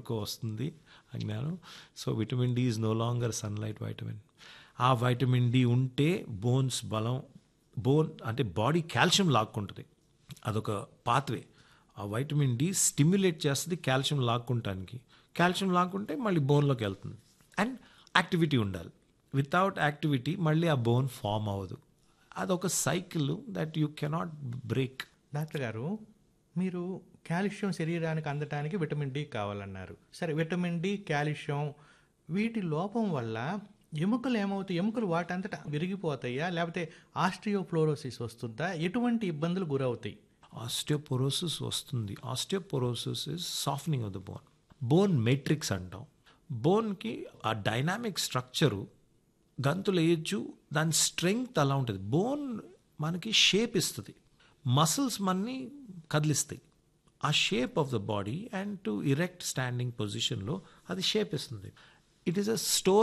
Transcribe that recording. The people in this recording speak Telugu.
వరకు వస్తుంది ఆ జ్ఞానం so vitamin D is no longer sunlight vitamin ఆ వైటమిన్ డి ఉంటే బోన్స్ బలం బోన్ అంటే బాడీ కాల్షియం లాక్కుంటుంది అదొక పాత్వే ఆ వైటమిన్ డి స్టిమ్యులేట్ చేస్తుంది కాల్షియం లాక్కుంటానికి కాల్షియం లాక్కుంటే మళ్ళీ బోన్లోకి వెళ్తుంది అండ్ యాక్టివిటీ ఉండాలి వితౌట్ యాక్టివిటీ మళ్ళీ ఆ బోన్ ఫామ్ అవ్వదు అదొక cycle that you cannot break doctor గారు మీరు కాల్షియం శరీరానికి అందటానికి విటమిన్ డి కావాలన్నారు సరే విటమిన్ డి కాల్షియం వీటి లోపం వల్ల ఎముకలు ఏమవుతాయి ఎముకలు వాటంతటా విరిగిపోతాయా లేకపోతే ఆస్ట్రియోఫ్లోరోసిస్ వస్తుందా ఎటువంటి ఇబ్బందులు గురవుతాయి ఆస్టియోపోరోసిస్ వస్తుంది osteoporosis is softening of the bone bone matrix అంటాం బోన్కి ఆ డైనామిక్ స్ట్రక్చరు గంతులు వేయచ్చు దాని స్ట్రెంగ్త్ అలా ఉంటుంది బోన్ మనకి షేప్ ఇస్తుంది మసిల్స్ మనని కదిలిస్తాయి ఆ shape of the body and to erect standing పొజిషన్లో అది షేప్ ఇస్తుంది ఇట్ ఈస్ అ స్టోర్